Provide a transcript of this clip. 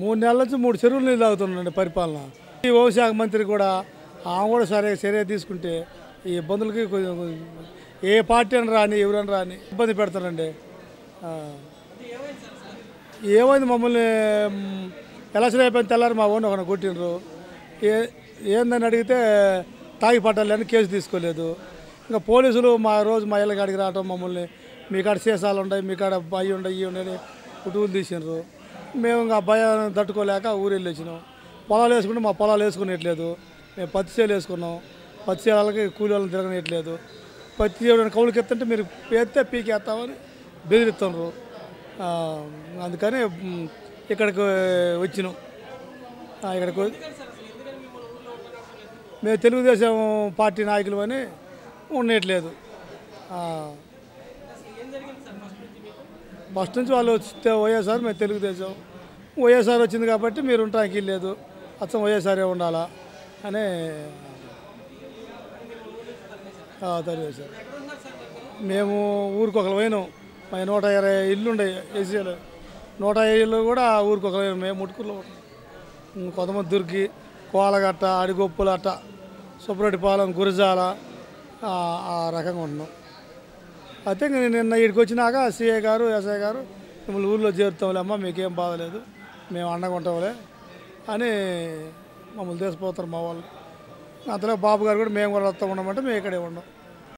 మూడు నెలల నుంచి మూడు చెరువులు నీళ్ళు తాగుతున్నాండి పరిపాలన ఈ హోంశాఖ మంత్రి కూడా ఆమె కూడా సరే చర్య తీసుకుంటే ఈ ఇబ్బందులకి కొంచెం కొంచెం ఏ పార్టీ అని రాని ఎవరని రాని ఇబ్బంది పెడతారండి ఆ. ఏమైంది మమ్మల్ని మ్, ఎలక్షన్ అయిపోయిన తెల్లారి మా ఓన్ ఒకరిని కొట్టిండ్రు ఏ ఏందని అడిగితే తాగి పట్టాలని కేసు తీసుకోలేదు ఇంకా పోలీసులు మా రోజు మా ఇళ్ళ కాడికి రావటం మమ్మల్ని మీ కాడ సీసాలు ఉన్నాయి మీ కాడ అవి ఉన్నాయి ఇవి ఉన్నాయి కుటుంబం తీసిండ్రు మేము ఇంకా భయం తట్టుకోలేక ఊరు వెళ్ళి వచ్చినాం పొలాలు వేసుకుంటే మా పొలాలు వేసుకునేట్లేదు మేము పత్తి చేలు వేసుకున్నాం పత్తి చేయాలకి కూలి వాళ్ళని తిరగనేట్లేదు పత్తి చేయడానికి కౌలుకి ఎత్తుంటే మీరు ఎత్తే పీకేస్తామని బెదిరిస్తున్నారు ఆ, అందుకని మ్, ఇక్కడికి వచ్చినాం ఆ, ఇక్కడికి వ- మేము తెలుగుదేశం పార్టీ నాయకులు అని ఉండట్లేదు ఫస్ట్ నుంచి వాళ్ళు వస్తే వైఎస్ఆర్ మేము తెలుగుదేశం వైఎస్ఆర్ వచ్చింది కాబట్టి మీరు ఉండటానికి లేదు అచ్చం వైఎస్ఆరే ఉండాలా అని తెలుగుదేశం మేము ఊరికి ఒకరు పోయినాం మా నూట ఇరవై ఇల్లు ఉండే ఏసీలో నూట ఇరవై ఇల్లు కూడా ఊరికి ఒకరు పోయినాం మేము ముట్టుకుల్లో ఉన్నాం. కొంతమంది దుర్గి కోలగట్ట అడిగొప్పులు అట్ట సుబ్రటిపాలెం గురజాల ఆ ఆ రకంగా ఉన్నాం అయితే ఇంక నేను నిన్న ఇక్కడికి వచ్చినాక సిఐ గారు ఎస్ఐ గారు మిమ్మల్ని ఊళ్ళో చేరుతాంలే అమ్మ మీకేం బాధలేదు మేము అండగా ఉంటాంలే అని మమ్మల్ని తీసుకుపోతారు మా వాళ్ళు అంతలో బాబు గారు కూడా మేము కూడా వస్తూ ఉన్నామంటే మేము ఇక్కడే ఉన్నాం